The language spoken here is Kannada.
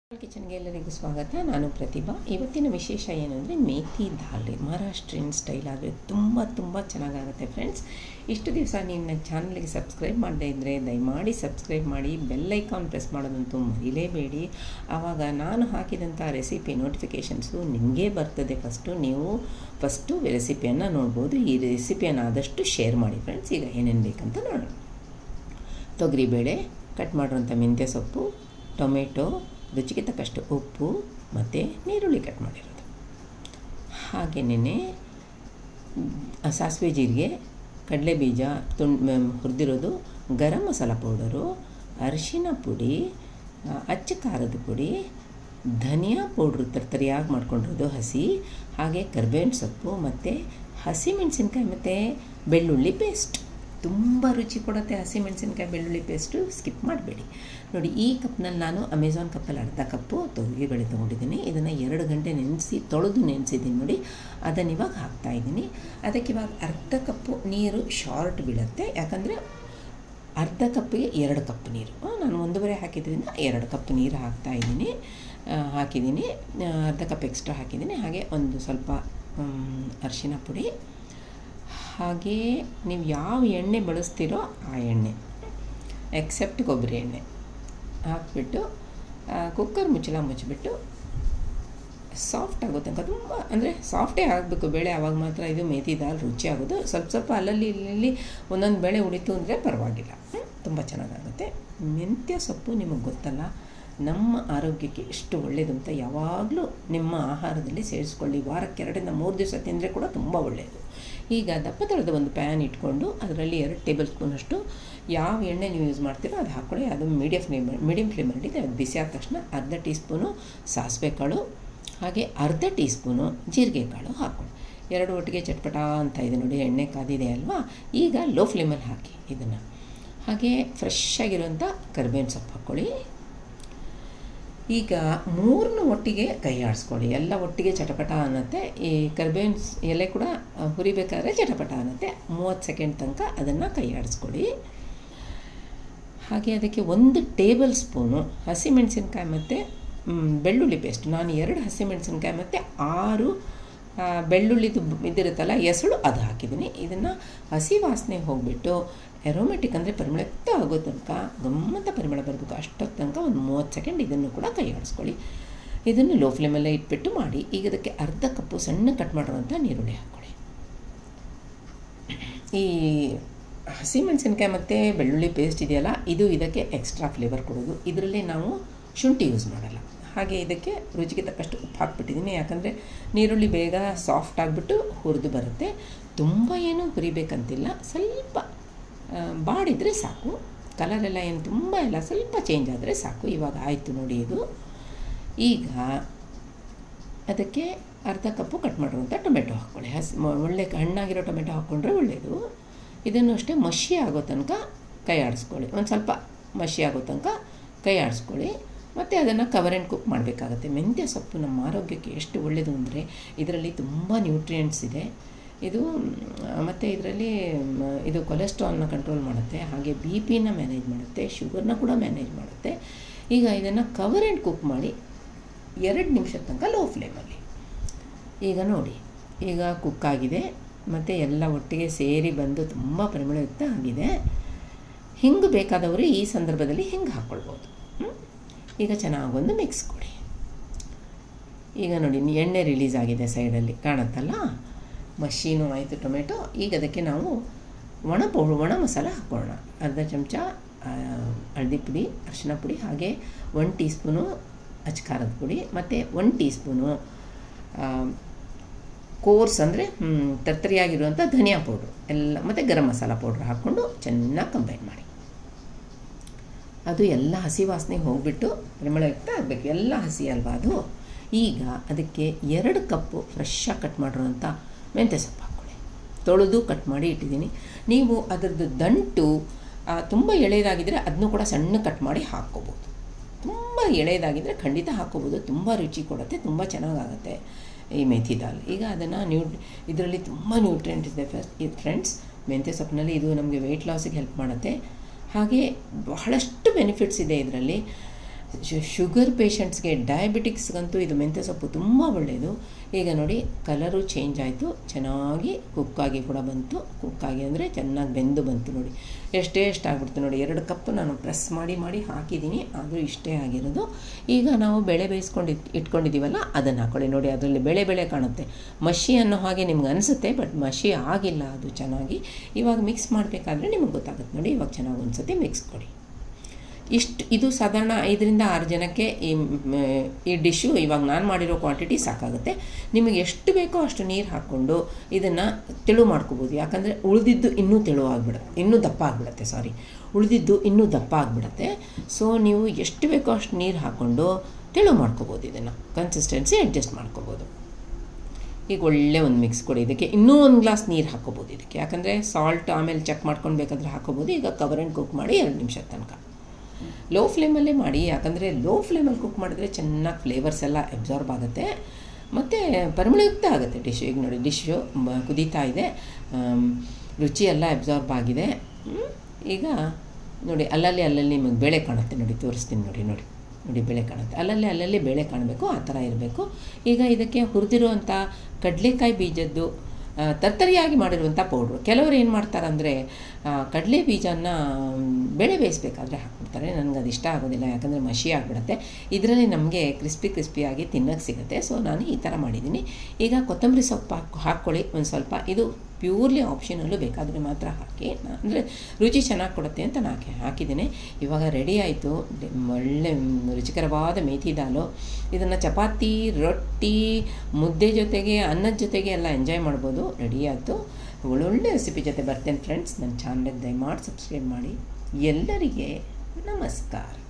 ಕಿಚನ್ಗೆ ಎಲ್ಲರಿಗೂ ಸ್ವಾಗತ ನಾನು ಪ್ರತಿಭಾ ಇವತ್ತಿನ ವಿಶೇಷ ಏನಂದರೆ ಮೇಥಿ ದಾಲ್ ಮಹಾರಾಷ್ಟ್ರಿಯನ್ ಸ್ಟೈಲ್ ಆದರೆ ತುಂಬ ತುಂಬ ಚೆನ್ನಾಗಾಗುತ್ತೆ ಫ್ರೆಂಡ್ಸ್ ಇಷ್ಟು ದಿವಸ ನೀವು ನನ್ನ ಚಾನಲ್ಗೆ ಸಬ್ಸ್ಕ್ರೈಬ್ ಮಾಡದೇ ಇದ್ದರೆ ದಯಮಾಡಿ ಸಬ್ಸ್ಕ್ರೈಬ್ ಮಾಡಿ ಬೆಲ್ ಐಕಾನ್ ಪ್ರೆಸ್ ಮಾಡೋದಂತೂ ಮರಿಲೇಬೇಡಿ ಆವಾಗ ನಾನು ಹಾಕಿದಂಥ ರೆಸಿಪಿ ನೋಟಿಫಿಕೇಷನ್ಸು ನಿಮಗೆ ಬರ್ತದೆ ಫಸ್ಟು ನೀವು ಫಸ್ಟು ರೆಸಿಪಿಯನ್ನು ನೋಡ್ಬೋದು ಈ ರೆಸಿಪಿಯನ್ನು ಆದಷ್ಟು ಶೇರ್ ಮಾಡಿ ಫ್ರೆಂಡ್ಸ್ ಈಗ ಏನೇನು ಬೇಕಂತ ನೋಡೋಣ ತೊಗರಿಬೇಳೆ ಕಟ್ ಮಾಡಿರೋಂಥ ಮೆಂತ್ಯ ಸೊಪ್ಪು ಟೊಮೆಟೊ ರುಚಿಗೆ ತಕ್ಕಷ್ಟು ಉಪ್ಪು ಮತ್ತು ನೀರುಳ್ಳಿ ಕಟ್ ಮಾಡಿರೋದು ಹಾಗೆಯೇ ಸಾಸಿವೆ ಜೀರಿಗೆ ಕಡಲೆ ಬೀಜ ತುಂಡು ಹುರಿದಿರೋದು ಗರಂ ಮಸಾಲ ಪೌಡರು ಅರಿಶಿನ ಪುಡಿ ಅಚ್ಚ ಖಾರದ ಪುಡಿ ಧನಿಯಾ ಪೌಡ್ರು ತರ್ತರಿಯಾಗಿ ಮಾಡ್ಕೊಂಡಿರೋದು ಹಸಿ ಹಾಗೆ ಕರ್ಬೇವಿನ ಸೊಪ್ಪು ಮತ್ತು ಹಸಿಮೆಣಸಿನ್ಕಾಯಿ ಮತ್ತು ಬೆಳ್ಳುಳ್ಳಿ ಪೇಸ್ಟ್ ತುಂಬ ರುಚಿ ಕೊಡುತ್ತೆ ಹಸಿಮೆಣಸಿನ್ಕಾಯಿ ಬೆಳ್ಳುಳ್ಳಿ ಪೇಸ್ಟು ಸ್ಕಿಪ್ ಮಾಡಬೇಡಿ ನೋಡಿ ಈ ಕಪ್ನಲ್ಲಿ ನಾನು ಅಮೆಝಾನ್ ಕಪ್ಪಲ್ಲಿ ಅರ್ಧ ಕಪ್ಪು ತೊಗರಿಬೇಳೆ ತೊಗೊಂಡಿದ್ದೀನಿ ಇದನ್ನು ಎರಡು ಗಂಟೆ ನೆನೆಸಿ ತೊಳೆದು ನೆನೆಸಿದ್ದೀನಿ ನೋಡಿ ಅದನ್ನು ಇವಾಗ ಹಾಕ್ತಾಯಿದ್ದೀನಿ ಅದಕ್ಕೆ ಇವಾಗ ಅರ್ಧ ಕಪ್ಪು ನೀರು ಶಾರ್ಟ್ ಬೀಳುತ್ತೆ ಯಾಕಂದರೆ ಅರ್ಧ ಕಪ್ಪಿಗೆ ಎರಡು ಕಪ್ ನೀರು ನಾನು ಒಂದೂವರೆ ಹಾಕಿದ್ರಿಂದ ಎರಡು ಕಪ್ ನೀರು ಹಾಕ್ತಾಯಿದ್ದೀನಿ ಹಾಕಿದ್ದೀನಿ ಅರ್ಧ ಕಪ್ ಎಕ್ಸ್ಟ್ರಾ ಹಾಕಿದ್ದೀನಿ ಹಾಗೆ ಒಂದು ಸ್ವಲ್ಪ ಅರಿಶಿನ ಪುಡಿ ಹಾಗೆಯೇ ನೀವು ಯಾವ ಎಣ್ಣೆ ಬಳಸ್ತೀರೋ ಆ ಎಣ್ಣೆ ಎಕ್ಸೆಪ್ಟ್ ಕೊಬ್ಬರಿ ಎಣ್ಣೆ ಹಾಕ್ಬಿಟ್ಟು ಕುಕ್ಕರ್ ಮುಚ್ಚಳ ಮುಚ್ಚಿಬಿಟ್ಟು ಸಾಫ್ಟ್ ಆಗೋ ತನಕ ತುಂಬ ಅಂದರೆ ಸಾಫ್ಟೇ ಆಗಬೇಕು ಬೇಳೆ ಆವಾಗ ಮಾತ್ರ ಇದು ಮೇಥಿ ದಾಲ್ ರುಚಿ ಆಗೋದು ಸ್ವಲ್ಪ ಸ್ವಲ್ಪ ಅಲ್ಲಲ್ಲಿ ಇಲ್ಲಿ ಒಂದೊಂದು ಬೇಳೆ ಉಳಿತು ಅಂದರೆ ಪರವಾಗಿಲ್ಲ ತುಂಬ ಚೆನ್ನಾಗಾಗುತ್ತೆ ಮೆಂತ್ಯ ಸೊಪ್ಪು ನಿಮಗೆ ಗೊತ್ತಲ್ಲ ನಮ್ಮ ಆರೋಗ್ಯಕ್ಕೆ ಎಷ್ಟು ಒಳ್ಳೆಯದು ಅಂತ ಯಾವಾಗಲೂ ನಿಮ್ಮ ಆಹಾರದಲ್ಲಿ ಸೇರಿಸ್ಕೊಳ್ಳಿ ವಾರಕ್ಕೆ ಎರಡರಿಂದ ಮೂರು ದಿವಸ ತಿಂದರೆ ಕೂಡ ತುಂಬ ಒಳ್ಳೆಯದು ಈಗ ದಪ್ಪ ತಳದ ಒಂದು ಪ್ಯಾನ್ ಇಟ್ಕೊಂಡು ಅದರಲ್ಲಿ ಎರಡು ಟೇಬಲ್ ಸ್ಪೂನಷ್ಟು ಯಾವ ಎಣ್ಣೆ ನೀವು ಯೂಸ್ ಮಾಡ್ತೀರೋ ಅದು ಹಾಕ್ಕೊಳ್ಳಿ ಅದು ಮೀಡಿಯಂ ಫ್ಲೇಮ್ ಮೀಡಿಯಂ ಫ್ಲೇಮಲ್ಲಿ ಅದು ಬಿಸಿ ಆದ ತಕ್ಷಣ ಅರ್ಧ ಟೀ ಸ್ಪೂನು ಸಾಸಿವೆ ಕಾಳು ಹಾಗೆ ಅರ್ಧ ಟೀ ಸ್ಪೂನು ಜೀರಿಗೆ ಕಾಳು ಹಾಕ್ಕೊಳ್ಳಿ ಎರಡು ಒಟ್ಟಿಗೆ ಚಟ್ಪಟ ಅಂತ ಇದೆ ನೋಡಿ ಎಣ್ಣೆ ಕಾದಿದೆ ಅಲ್ವಾ ಈಗ ಲೋ ಫ್ಲೇಮಲ್ಲಿ ಹಾಕಿ ಇದನ್ನು ಹಾಗೆ ಫ್ರೆಶ್ ಆಗಿರುವಂಥ ಕರಿಬೇವಿನ ಸೊಪ್ಪು ಹಾಕ್ಕೊಳ್ಳಿ ಈಗ ಮೂರನ್ನು ಒಟ್ಟಿಗೆ ಕೈ ಆಡಿಸ್ಕೊಳ್ಳಿ ಎಲ್ಲ ಒಟ್ಟಿಗೆ ಚಟಪಟ ಅನ್ನತ್ತೆ ಈ ಕರ್ಬೇವಿನ ಎಲೆ ಕೂಡ ಹುರಿಬೇಕಾದ್ರೆ ಚಟಪಟ ಅನ್ನತ್ತೆ ಮೂವತ್ತು ಸೆಕೆಂಡ್ ತನಕ ಅದನ್ನು ಕೈ ಆಡಿಸ್ಕೊಳ್ಳಿ ಹಾಗೆ ಅದಕ್ಕೆ ಒಂದು ಟೇಬಲ್ ಸ್ಪೂನು ಹಸಿಮೆಣಸಿನ್ಕಾಯಿ ಮತ್ತು ಬೆಳ್ಳುಳ್ಳಿ ಪೇಸ್ಟ್ ನಾನು ಎರಡು ಹಸಿಮೆಣಸಿನ್ಕಾಯಿ ಮತ್ತು ಆರು ಬೆಳ್ಳುಳ್ಳಿದು ಇದಿರುತ್ತಲ್ಲ ಎಸಳು ಅದು ಹಾಕಿದ್ದೀನಿ ಇದನ್ನು ಹಸಿ ವಾಸನೆ ಹೋಗಿಬಿಟ್ಟು ಎರೋಮೆಟಿಕ್ ಅಂದರೆ ಪರಿಮಳಯುಕ್ತ ಆಗೋ ತನಕ ಗಮ್ಮತ್ತ ಪರಿಮಳ ಬರಬೇಕು ಅಷ್ಟೊತ್ತು ತನಕ ಒಂದು ಮೂವತ್ತು ಸೆಕೆಂಡ್ ಇದನ್ನು ಕೂಡ ಕೈ ಆಡಿಸ್ಕೊಳ್ಳಿ ಇದನ್ನು ಲೋ ಫ್ಲೇಮಲ್ಲೇ ಇಟ್ಬಿಟ್ಟು ಮಾಡಿ ಈಗ ಅದಕ್ಕೆ ಅರ್ಧ ಕಪ್ಪು ಸಣ್ಣ ಕಟ್ ಮಾಡಿರುವಂಥ ನೀರುಳ್ಳಿ ಹಾಕ್ಕೊಳ್ಳಿ ಈ ಹಸಿಮೆಣಸಿನ್ಕಾಯಿ ಮತ್ತು ಬೆಳ್ಳುಳ್ಳಿ ಪೇಸ್ಟ್ ಇದೆಯಲ್ಲ ಇದು ಇದಕ್ಕೆ ಎಕ್ಸ್ಟ್ರಾ ಫ್ಲೇವರ್ ಕೊಡೋದು ಇದರಲ್ಲಿ ನಾವು ಶುಂಠಿ ಯೂಸ್ ಮಾಡಲ್ಲ ಹಾಗೆ ಇದಕ್ಕೆ ರುಚಿಗೆ ತಕ್ಕಷ್ಟು ಉಪ್ಪು ಹಾಕ್ಬಿಟ್ಟಿದ್ದೀನಿ ಯಾಕಂದರೆ ನೀರುಳ್ಳಿ ಬೇಗ ಸಾಫ್ಟ್ ಆಗಿಬಿಟ್ಟು ಹುರಿದು ಬರುತ್ತೆ ತುಂಬ ಏನೂ ಹುರಿಬೇಕಂತಿಲ್ಲ ಸ್ವಲ್ಪ ಬಾಡಿದರೆ ಸಾಕು ಕಲರೆಲ್ಲ ಏನು ತುಂಬ ಇಲ್ಲ ಸ್ವಲ್ಪ ಚೇಂಜ್ ಆದರೆ ಸಾಕು ಇವಾಗ ಆಯಿತು ನೋಡಿ ಇದು ಈಗ ಅದಕ್ಕೆ ಅರ್ಧ ಕಪ್ಪು ಕಟ್ ಮಾಡಿರುವಂಥ ಟೊಮೆಟೊ ಹಾಕ್ಕೊಳ್ಳಿ ಹಸಿ ಒಳ್ಳೆ ಹಣ್ಣಾಗಿರೋ ಟೊಮೆಟೊ ಹಾಕ್ಕೊಂಡ್ರೆ ಒಳ್ಳೆಯದು ಇದನ್ನು ಅಷ್ಟೇ ಮಷಿ ಆಗೋ ತನಕ ಕೈ ಆಡಿಸ್ಕೊಳ್ಳಿ ಒಂದು ಸ್ವಲ್ಪ ಮಷಿ ಆಗೋ ತನಕ ಕೈ ಆಡಿಸ್ಕೊಳ್ಳಿ ಮತ್ತು ಅದನ್ನು ಕವರ್ ಆ್ಯಂಡ್ ಕುಕ್ ಮಾಡಬೇಕಾಗತ್ತೆ ಮೆಂತ್ಯ ಸೊಪ್ಪು ನಮ್ಮ ಆರೋಗ್ಯಕ್ಕೆ ಎಷ್ಟು ಒಳ್ಳೆಯದು ಅಂದರೆ ಇದರಲ್ಲಿ ತುಂಬ ನ್ಯೂಟ್ರಿಯೆಂಟ್ಸ್ ಇದೆ ಇದು ಮತ್ತು ಇದರಲ್ಲಿ ಇದು ಕೊಲೆಸ್ಟ್ರಾಲ್ನ ಕಂಟ್ರೋಲ್ ಮಾಡುತ್ತೆ ಹಾಗೆ ಬಿ ಪಿನ ಮ್ಯಾನೇಜ್ ಮಾಡುತ್ತೆ ಶುಗರ್ನ ಕೂಡ ಮ್ಯಾನೇಜ್ ಮಾಡುತ್ತೆ ಈಗ ಇದನ್ನು ಕವರ್ ಆ್ಯಂಡ್ ಕುಕ್ ಮಾಡಿ ಎರಡು ನಿಮಿಷದ ತನಕ ಲೋ ಫ್ಲೇಮಲ್ಲಿ ಈಗ ನೋಡಿ ಈಗ ಕುಕ್ ಆಗಿದೆ ಮತ್ತು ಎಲ್ಲ ಒಟ್ಟಿಗೆ ಸೇರಿ ಬಂದು ತುಂಬ ಪರಿಮಳಯುಕ್ತ ಆಗಿದೆ ಹಿಂಗೆ ಬೇಕಾದವರು ಈ ಸಂದರ್ಭದಲ್ಲಿ ಹಿಂಗೆ ಹಾಕ್ಕೊಳ್ಬೋದು ಈಗ ಚೆನ್ನಾಗೊಂದು ಮಿಕ್ಸ್ ಕೊಡಿ ಈಗ ನೋಡಿ ಎಣ್ಣೆ ರಿಲೀಸ್ ಆಗಿದೆ ಸೈಡಲ್ಲಿ ಕಾಣುತ್ತಲ್ಲ ಮಷೀನು ಆಯಿತು ಟೊಮೆಟೊ ಈಗ ಅದಕ್ಕೆ ನಾವು ಒಣ ಪೌಡ್ರು ಒಣ ಮಸಾಲ ಹಾಕ್ಕೊಳ್ಳೋಣ ಅರ್ಧ ಚಮಚ ಹಳದಿ ಪುಡಿ ಅರಿಶಿನ ಪುಡಿ ಹಾಗೆ ಒನ್ ಟೀ ಸ್ಪೂನು ಅಚ್ಕಾರದ ಪುಡಿ ಮತ್ತು ಒನ್ ಟೀ ಸ್ಪೂನು ಕೋರ್ಸ್ ಅಂದರೆ ತರ್ತರಿಯಾಗಿರುವಂಥ ಧನಿಯಾ ಪೌಡ್ರು ಎಲ್ಲ ಮತ್ತು ಗರಂ ಮಸಾಲ ಪೌಡ್ರ್ ಹಾಕ್ಕೊಂಡು ಚೆನ್ನಾಗಿ ಕಂಬೈನ್ ಮಾಡಿ ಅದು ಎಲ್ಲ ಹಸಿ ವಾಸನೆ ಹೋಗಿಬಿಟ್ಟು ಪರಿಮಳಯುಕ್ತ ಆಗಬೇಕು ಎಲ್ಲ ಹಸಿ ಅಲ್ವಾ ಅದು ಈಗ ಅದಕ್ಕೆ ಎರಡು ಕಪ್ಪು ಫ್ರೆಶ್ಶಾಗಿ ಕಟ್ ಮಾಡಿರೋಂಥ ಮೆಂತ್ಯ ಸೊಪ್ಪು ಹಾಕ್ಕೊಳ್ಳಿ ತೊಳೆದು ಕಟ್ ಮಾಡಿ ಇಟ್ಟಿದ್ದೀನಿ ನೀವು ಅದರದ್ದು ದಂಟು ತುಂಬ ಎಳೆಯದಾಗಿದ್ದರೆ ಅದನ್ನು ಕೂಡ ಸಣ್ಣ ಕಟ್ ಮಾಡಿ ಹಾಕ್ಕೋಬೋದು ತುಂಬ ಎಳೆಯದಾಗಿದ್ದರೆ ಖಂಡಿತ ಹಾಕ್ಕೋಬೋದು ತುಂಬ ರುಚಿ ಕೊಡುತ್ತೆ ತುಂಬ ಚೆನ್ನಾಗಾಗುತ್ತೆ ಈ ಮೇಥಿ ದಾಲ್ ಈಗ ಅದನ್ನು ನ್ಯೂ ಇದರಲ್ಲಿ ತುಂಬ ನ್ಯೂಟ್ರಿಯೆಂಟ್ ಇದೆ ಫ್ರೆಂಡ್ಸ್ ಮೆಂತ್ಯ ಸೊಪ್ಪಿನಲ್ಲಿ ಇದು ನಮಗೆ ವೆಯ್ಟ್ ಲಾಸಿಗೆ ಹೆಲ್ಪ್ ಮಾಡುತ್ತೆ ಹಾಗೆ ಬಹಳಷ್ಟು ಬೆನಿಫಿಟ್ಸ್ ಇದೆ ಇದರಲ್ಲಿ ಶುಗರ್ ಪೇಷಂಟ್ಸ್ಗೆ ಡಯಾಬಿಟಿಕ್ಸ್ಗಂತೂ ಇದು ಮೆಂತ್ಯ ಸೊಪ್ಪು ತುಂಬ ಒಳ್ಳೆಯದು ಈಗ ನೋಡಿ ಕಲರು ಚೇಂಜ್ ಆಯಿತು ಚೆನ್ನಾಗಿ ಕುಕ್ಕಾಗಿ ಕೂಡ ಬಂತು ಕುಕ್ಕಾಗಿ ಅಂದರೆ ಚೆನ್ನಾಗಿ ಬೆಂದು ಬಂತು ನೋಡಿ ಎಷ್ಟೇ ಎಷ್ಟು ಆಗ್ಬಿಡ್ತು ನೋಡಿ ಎರಡು ಕಪ್ ನಾನು ಪ್ರೆಸ್ ಮಾಡಿ ಮಾಡಿ ಹಾಕಿದ್ದೀನಿ ಆದರೂ ಇಷ್ಟೇ ಆಗಿರೋದು ಈಗ ನಾವು ಬೆಳೆ ಬೇಯಿಸ್ಕೊಂಡು ಇಟ್ ಇಟ್ಕೊಂಡಿದ್ದೀವಲ್ಲ ಅದನ್ನು ಹಾಕ್ಕೊಳ್ಳಿ ನೋಡಿ ಅದರಲ್ಲಿ ಬೆಳೆ ಬೆಳೆ ಕಾಣುತ್ತೆ ಮಷಿ ಅನ್ನೋ ಹಾಗೆ ನಿಮ್ಗೆ ಅನಿಸುತ್ತೆ ಬಟ್ ಮಷಿ ಆಗಿಲ್ಲ ಅದು ಚೆನ್ನಾಗಿ ಇವಾಗ ಮಿಕ್ಸ್ ಮಾಡಬೇಕಾದ್ರೆ ನಿಮಗೆ ಗೊತ್ತಾಗುತ್ತೆ ನೋಡಿ ಇವಾಗ ಚೆನ್ನಾಗಿ ಒಂದು ಸತಿ ಮಿಕ್ಸ್ ಕೊಡಿ ಇಷ್ಟು ಇದು ಸಾಧಾರಣ ಐದರಿಂದ ಆರು ಜನಕ್ಕೆ ಈ ಈ ಡಿಶ್ಶು ಇವಾಗ ನಾನು ಮಾಡಿರೋ ಕ್ವಾಂಟಿಟಿ ಸಾಕಾಗುತ್ತೆ ನಿಮಗೆ ಎಷ್ಟು ಬೇಕೋ ಅಷ್ಟು ನೀರು ಹಾಕ್ಕೊಂಡು ಇದನ್ನು ತೆಳು ಮಾಡ್ಕೋಬೋದು ಯಾಕಂದರೆ ಉಳಿದಿದ್ದು ಇನ್ನೂ ತೆಳು ಆಗಿಬಿಡುತ್ತೆ ಇನ್ನೂ ದಪ್ಪ ಆಗಿಬಿಡುತ್ತೆ ಸಾರಿ ಉಳಿದಿದ್ದು ಇನ್ನೂ ದಪ್ಪ ಆಗಿಬಿಡುತ್ತೆ ಸೊ ನೀವು ಎಷ್ಟು ಬೇಕೋ ಅಷ್ಟು ನೀರು ಹಾಕ್ಕೊಂಡು ತೆಳು ಮಾಡ್ಕೋಬೋದು ಇದನ್ನು ಕನ್ಸಿಸ್ಟೆನ್ಸಿ ಅಡ್ಜಸ್ಟ್ ಮಾಡ್ಕೋಬೋದು ಈಗ ಒಳ್ಳೆ ಒಂದು ಮಿಕ್ಸ್ ಕೊಡಿ ಇದಕ್ಕೆ ಇನ್ನೂ ಒಂದು ಗ್ಲಾಸ್ ನೀರು ಹಾಕೋಬೋದು ಇದಕ್ಕೆ ಯಾಕಂದರೆ ಸಾಲ್ಟ್ ಆಮೇಲೆ ಚೆಕ್ ಮಾಡ್ಕೊಂಡು ಬೇಕಾದ್ರೆ ಹಾಕೋಬೋದು ಈಗ ಕವರ್ ಆ್ಯಂಡ್ ಕುಕ್ ಮಾಡಿ ಎರಡು ನಿಮಿಷ ತನಕ ಲೋ ಫ್ಲೇಮಲ್ಲೇ ಮಾಡಿ ಯಾಕಂದರೆ ಲೋ ಫ್ಲೇಮಲ್ಲಿ ಕುಕ್ ಮಾಡಿದ್ರೆ ಚೆನ್ನಾಗಿ ಫ್ಲೇವರ್ಸ್ ಎಲ್ಲ ಅಬ್ಸಾರ್ಬ್ ಆಗುತ್ತೆ ಮತ್ತು ಪರಿಮಳಯುಕ್ತ ಆಗುತ್ತೆ ಡಿಶ್ ಈಗ ನೋಡಿ ಡಿಶ್ಶು ಕುದೀತಾ ಇದೆ ರುಚಿ ಎಲ್ಲ ಅಬ್ಸಾರ್ಬ್ ಆಗಿದೆ ಈಗ ನೋಡಿ ಅಲ್ಲಲ್ಲಿ ಅಲ್ಲಲ್ಲಿ ನಿಮಗೆ ಬೇಳೆ ಕಾಣುತ್ತೆ ನೋಡಿ ತೋರಿಸ್ತೀನಿ ನೋಡಿ ನೋಡಿ ನೋಡಿ ಬೇಳೆ ಕಾಣುತ್ತೆ ಅಲ್ಲಲ್ಲಿ ಅಲ್ಲಲ್ಲಿ ಬೇಳೆ ಕಾಣಬೇಕು ಆ ಥರ ಇರಬೇಕು ಈಗ ಇದಕ್ಕೆ ಹುರಿದಿರುವಂಥ ಕಡಲೆಕಾಯಿ ಬೀಜದ್ದು ತರ್ತರಿಯಾಗಿ ಮಾಡಿರುವಂಥ ಪೌಡ್ರು ಕೆಲವರು ಏನು ಮಾಡ್ತಾರಂದರೆ ಕಡಲೆ ಬೀಜನ ಬೇಳೆ ಬೇಯಿಸ್ಬೇಕಾದ್ರೆ ಹಾಕ್ಬಿಡ್ತಾರೆ ನನಗೆ ಅದು ಇಷ್ಟ ಆಗೋದಿಲ್ಲ ಯಾಕಂದರೆ ಮಷಿ ಆಗಿಬಿಡುತ್ತೆ ಇದರಲ್ಲಿ ನಮಗೆ ಕ್ರಿಸ್ಪಿ ಕ್ರಿಸ್ಪಿಯಾಗಿ ತಿನ್ನೋಕ್ಕೆ ಸಿಗುತ್ತೆ ಸೊ ನಾನು ಈ ಥರ ಮಾಡಿದ್ದೀನಿ ಈಗ ಕೊತ್ತಂಬರಿ ಸೊಪ್ಪು ಹಾಕಿ ಹಾಕ್ಕೊಳ್ಳಿ ಒಂದು ಸ್ವಲ್ಪ ಇದು ಪ್ಯೂರ್ಲಿ ಆಪ್ಷನಲ್ಲೂ ಬೇಕಾದರೆ ಮಾತ್ರ ಹಾಕಿ ಅಂದರೆ ರುಚಿ ಚೆನ್ನಾಗಿ ಕೊಡುತ್ತೆ ಅಂತ ನಾನು ಹಾಕಿದ್ದೀನಿ ಇವಾಗ ರೆಡಿ ಆಯಿತು ಒಳ್ಳೆ ರುಚಿಕರವಾದ ಮೇಥಿ ದಾಲು ಇದನ್ನು ಚಪಾತಿ ರೊಟ್ಟಿ ಮುದ್ದೆ ಜೊತೆಗೆ ಅನ್ನದ ಜೊತೆಗೆ ಎಲ್ಲ ಎಂಜಾಯ್ ಮಾಡ್ಬೋದು ರೆಡಿ ಆಯಿತು ಒಳ್ಳೊಳ್ಳೆ ರೆಸಿಪಿ ಜೊತೆ ಬರ್ತೇನೆ ಫ್ರೆಂಡ್ಸ್ ನನ್ನ ಚಾನಲ್ಗೆ ದಯಮಾಡಿ ಸಬ್ಸ್ಕ್ರೈಬ್ ಮಾಡಿ ಎಲ್ಲರಿಗೆ ನಮಸ್ಕಾರ